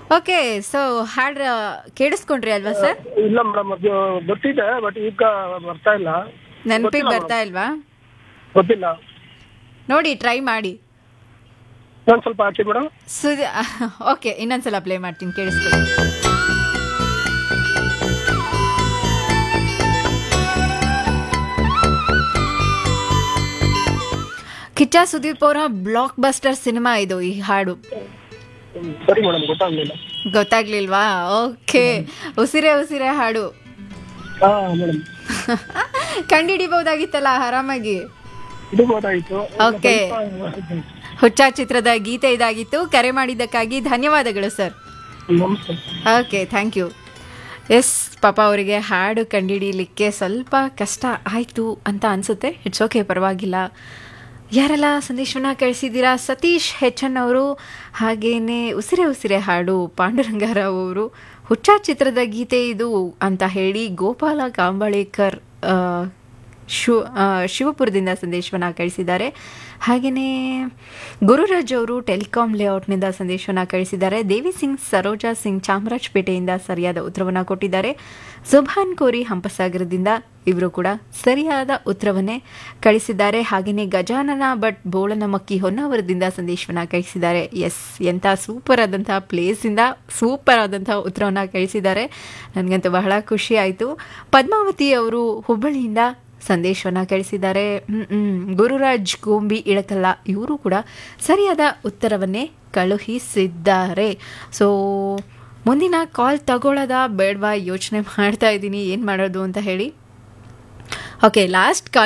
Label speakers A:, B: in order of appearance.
A: Okay so ಹಾಡು ಕೇಳಿಸ್ಕೊಂಡ್ರಿ ಅಲ್ವಾ sir
B: ಇಲ್ಲ ಮೇಡಮ್ ಅದು ಗೊತ್ತಿದೆ ಬಟ್ ಈಗ ಬರ್ತಾ ಇಲ್ಲ
A: ನೆನಪಿಗೆ
B: ಗೊತ್ತಿಲ್ಲ
A: ಬರ್ತಾ ಇಲ್ವಾ
B: ಗೊತ್ತಿಲ್ಲ
A: ನೋಡಿ ಟ್ರೈ ಮಾಡಿ
B: ನಾನು ಸ್ವಲ್ಪ ಹಾಕಿ ಮೇಡಮ್
A: ಸುದಿ ಓಕೆ ಇನ್ನೊಂದ್ಸಲ ಪ್ಲೇ ಮಾಡ್ತೀನಿ ಕೇಳಿಸ್ಕೊಳ್ಳಿ ಕಿಚ್ಚ ಸುದೀಪ್ ಅವರ ಬ್ಲಾಕ್ ಬಸ್ಟರ್ ಸಿನಿಮಾ ಇದು ಈ ಹಾಡು
B: ಸರಿ ಮೇಡಮ್ ಗೊತ್ತಾಗ್ಲಿಲ್ಲ
A: ಗೊತ್ತಾಗ್ಲಿಲ್ವಾ ಓಕೆ ಉಸಿರೇ ಉಸಿರೇ ಹಾಡು
B: ಹಾ ಮೇಡಮ್
A: ಕಂಡಿಡಿಬಹುದಾಗಿತ್ತಲ್ಲ ಆರಾಮಾಗಿ
B: ಇದು ಗೊತ್ತಾಯ್ತು
A: Okay. ಹುಚ್ಚ ಚಿತ್ರದ ಗೀತೆ ಇದಾಗಿತ್ತು ಕರೆ ಮಾಡಿದ್ದಕ್ಕಾಗಿ ಧನ್ಯವಾದಗಳು ಸರ್
B: ನಮಸ್ತೆ
A: ಓಕೆ ಥ್ಯಾಂಕ್ ಯು ಎಸ್ ಪಾಪ ಅವರಿಗೆ ಹಾಡು ಕಂಡುಹಿಡಿಯಲಿಕ್ಕೆ ಸ್ವಲ್ಪ ಕಷ್ಟ ಆಯಿತು ಅಂತ ಅನಿಸುತ್ತೆ ಇಟ್ಸ್ ಓಕೆ ಪರವಾಗಿಲ್ಲ ಯಾರೆಲ್ಲ ಸಂದೇಶವನ್ನು ಕಳಿಸಿದ್ದೀರಾ ಸತೀಶ್ ಹೆಚನ್ ಅವರು ಹಾಗೇನೆ ಉಸಿರೆ ಉಸಿರೆ ಹಾಡು ಪಾಂಡುರಂಗರಾವ್ ಅವರು ಹುಚ್ಚ ಚಿತ್ರದ ಗೀತೆ ಇದು ಅಂತ ಹೇಳಿ ಗೋಪಾಲ ಕಾಂಬಳೇಕರ್ ಆ, ಶಿವ ಆ, ಶಿವಪುರದಿಂದ ಸಂದೇಶವನ್ನು ಕಳಿಸಿದ್ದಾರೆ ಹಾಗೆಯೇ ಗುರುರಾಜ್ ಅವರು ಟೆಲಿಕಾಂ ಲೇಔಟ್ನಿಂದ ಸಂದೇಶವನ್ನು ಕಳಿಸಿದ್ದಾರೆ ದೇವಿ ಸಿಂಗ್ ಸರೋಜಾ ಸಿಂಗ್ ಚಾಮರಾಜಪೇಟೆಯಿಂದ ಸರಿಯಾದ ಉತ್ತರವನ್ನು ಕೊಟ್ಟಿದ್ದಾರೆ ಸುಭಾನ್ ಕೋರಿ ಹಂಪಸಾಗರದಿಂದ ಇವರು ಕೂಡ ಸರಿಯಾದ ಉತ್ತರವನ್ನೇ ಕಳಿಸಿದ್ದಾರೆ ಹಾಗೆಯೇ ಗಜಾನನ ಭಟ್ ಬೋಳನಮಕ್ಕಿ ಹೊನ್ನಾವರದಿಂದ ಸಂದೇಶವನ್ನು ಕಳಿಸಿದ್ದಾರೆ ಎಸ್ ಎಂಥ ಸೂಪರ್ ಆದಂಥ ಪ್ಲೇಸಿಂದ ಸೂಪರ್ ಆದಂಥ ಉತ್ತರವನ್ನು ಕಳಿಸಿದ್ದಾರೆ ನನಗಂತೂ ಬಹಳ ಖುಷಿ ಆಯಿತು ಪದ್ಮಾವತಿ ಅವರು ಹುಬ್ಬಳ್ಳಿಯಿಂದ ಸಂದೇಶವನ್ನು ಕಳಿಸಿದ್ದಾರೆ ಹ್ಮ್, ಹ್ಮ್. ಗುರುರಾಜ್ ಗೋಂಬಿ ಇಳಕಲ್ಲ ಇವರು ಕೂಡ ಸರಿಯಾದ ಉತ್ತರವನ್ನೇ ಕಳುಹಿಸಿದ್ದಾರೆ ಸೊ ಮುಂದಿನ ಕಾಲ್ ತಗೊಳ್ಳೋದ ಬೇಡವಾ ಯೋಚನೆ ಮಾಡ್ತಾ ಇದ್ದೀನಿ ಏನು ಮಾಡೋದು ಅಂತ ಹೇಳಿ ಓಕೆ ಲಾಸ್ಟ್ ಕಾಲ್